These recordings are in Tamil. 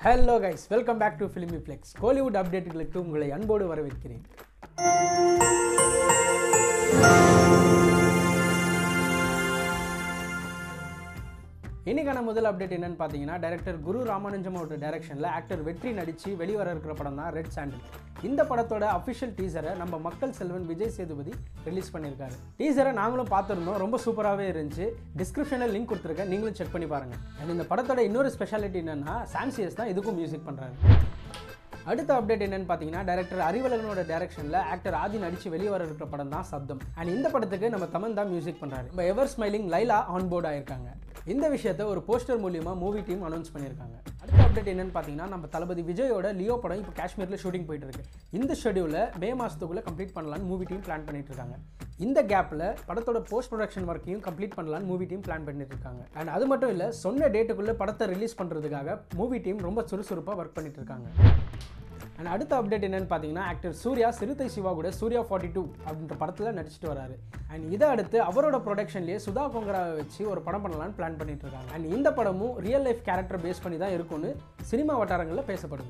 Hello guys welcome back to filmi flex Kollywood அப்டேட்டுகளுக்கு உங்களை அன்போடு வரவேற்கிறேன் இன்னைக்கான முதல் அப்டேட் என்னன்னு பார்த்தீங்கன்னா டைரக்டர் குரு ராமானுஜமோட டைரக்ஷனில் ஆக்டர் வெற்றி நடித்து வெளிவர இருக்கிற படம் தான் ரெட் சாண்டில் இந்த படத்தோட அஃபிஷியல் டீசரை நம்ம மக்கள் செல்வன் விஜய் சேதுபதி ரிலீஸ் பண்ணியிருக்காரு டீசரை நாங்களும் பார்த்துருந்தோம் ரொம்ப சூப்பராகவே இருந்துச்சு டிஸ்கிரிப்ஷனில் லிங்க் கொடுத்துருக்கேன் நீங்களும் செக் பண்ணி பாருங்கள் அண்ட் இந்த படத்தோட இன்னொரு ஸ்பெஷாலிட்டி என்னன்னா சாம்சியஸ் தான் இதுக்கும் மியூசிக் பண்ணுறாரு அடுத்த அப்டேட் என்னன்னு பார்த்தீங்கன்னா டேரக்டர் அறிவழகனோட டைரக்ஷனில் ஆக்டர் ஆதி நடிச்சு வெளியே வர இருக்கிற படம் தான் சப்தம் அண்ட் இந்த படத்துக்கு நம்ம தமன் தான் மியூசிக் பண்ணுறாரு நம்ம ever smiling Laila on board ஆயிருக்காங்க இந்த விஷயத்த ஒரு போஸ்டர் மூலியமா மூவி டீம் அனௌன்ஸ் பண்ணியிருக்காங்க அடுத்த அப்டேட் என்னன்னு பார்த்தீங்கன்னா நம்ம தளபதி விஜயோட லியோ படம் இப்போ காஷ்மீரில் ஷூட்டிங் போயிட்டு இருக்கு இந்த ஷெடியூலை மே மாதத்துக்குள்ளே கம்ப்ளீட் பண்ணலான்னு மூவி டீம் பிளான் பண்ணிட்டு இருக்காங்க இந்த கேப்பில் படத்தோட போஸ்ட் ப்ரொடக்ஷன் ஒர்க்கையும் கம்ப்ளீட் பண்ணலான்னு மூவி டீம் பிளான் பண்ணிட்டு இருக்காங்க அண்ட் அது மட்டும் இல்லை சொன்ன டேட்டுக்குள்ளே படத்தை ரிலீஸ் பண்ணுறதுக்காக மூவி டீம் ரொம்ப சுறுசுறுப்பாக ஒர்க் பண்ணிட்டு இருக்காங்க அண்ட் அடுத்த அப்டேட் என்னன்னு பார்த்தீங்கன்னா ஆக்டர் சூர்யா சிறுத்தை சிவா கூட சூர்யா ஃபார்ட்டி டூ அப்படின்ற படத்தில் நடிச்சிட்டு வராரு அண்ட் இதை அடுத்து அவரோட ப்ரொடக்ஷன்லேயே சுதா கொங்கராவை வச்சு ஒரு படம் பண்ணலான்னு பிளான் பண்ணிட்டு இருக்காங்க அண்ட் இந்த படமும் ரியல் லைஃப் கேரக்டர் பேஸ் பண்ணி தான் இருக்கும்னு சினிமா வட்டாரங்களில் பேசப்படுது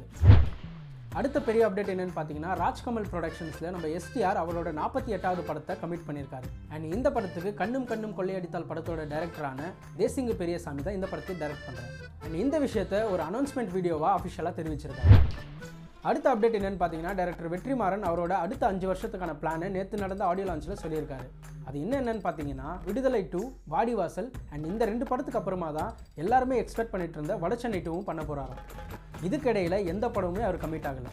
அடுத்த பெரிய அப்டேட் என்னன்னு பார்த்தீங்கன்னா ராஜ்கமல் ப்ரொடக்ஷன்ஸில் நம்ம எஸ்டிஆர் அவரோட நாற்பத்தி எட்டாவது படத்தை கமிட் பண்ணியிருக்காரு அண்ட் இந்த படத்துக்கு கண்ணும் கண்ணும் கொள்ளையடித்தால் படத்தோட டைரக்டரான தேசிங்கு பெரியசாமி தான் இந்த படத்தை டைரக்ட் பண்ணுறாரு அண்ட் இந்த விஷயத்தை ஒரு அனௌன்ஸ்மெண்ட் வீடியோவாக அஃபிஷியலாக தெரிவிச்சிருக்காரு அடுத்த அப்டேட் என்னன்னு பார்த்தீங்கன்னா டேரக்டர் வெற்றிமாறன் அவரோட அடுத்த அஞ்சு வருஷத்துக்கான பிளானை நேற்று நடந்த ஆடியோ லான்ச்சில் சொல்லியிருக்காரு அது என்ன என்னன்னு பார்த்தீங்கன்னா விடுதலை டூ வாடிவாசல் அண்ட் இந்த ரெண்டு படத்துக்கு அப்புறமா தான் எல்லாருமே எக்ஸ்பெக்ட் பண்ணிட்டு இருந்த வடச்சென்னை டூவும் பண்ண போகிறாராம் இதுக்கிடையில் எந்த படமுமே அவர் கமிட் ஆகலை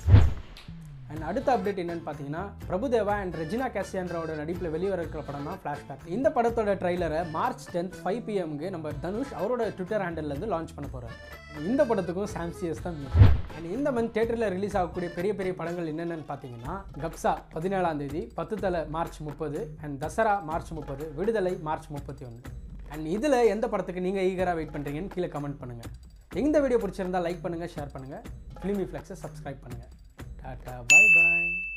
அண்ட் அடுத்த அப்டேட் என்னன்னு பார்த்தீங்கன்னா பிரபுதேவா அண்ட் ரெஜினா கேசியாண்ட்ராவோட நடிப்பில் வெளிவர இருக்கிற படம் தான் ஃப்ளாஷ்பேக் இந்த படத்தோட ட்ரைலரை மார்ச் டென்த் ஃபைவ் பிஎம்க்கு நம்ம தனுஷ் அவரோட ட்விட்டர் ஹேண்டல்லேருந்து லான்ச் பண்ண போகிறார் இந்த படத்துக்கும் சாம்சியஸ் தான் music. அண்ட் இந்த மந்த் தேட்டரில் ரிலீஸ் ஆகக்கூடிய பெரிய பெரிய படங்கள் என்னென்னு பார்த்தீங்கன்னா கப்சா பதினேழாம் தேதி பத்து தலை மார்ச் முப்பது அண்ட் தசரா மார்ச் முப்பது விடுதலை மார்ச் முப்பத்தி ஒன்று அண்ட் இதில் எந்த படத்துக்கு நீங்கள் ஈகராக வெயிட் பண்ணுறீங்கன்னு கீழே கமெண்ட் பண்ணுங்கள் இந்த வீடியோ பிடிச்சிருந்தா லைக் பண்ணுங்கள் ஷேர் பண்ணுங்கள் ஃபிலிமி ஃப்ளெக்ஸை சப்ஸ்கிரைப் பண்ணுங்கள் டாட்டா பாய் பாய்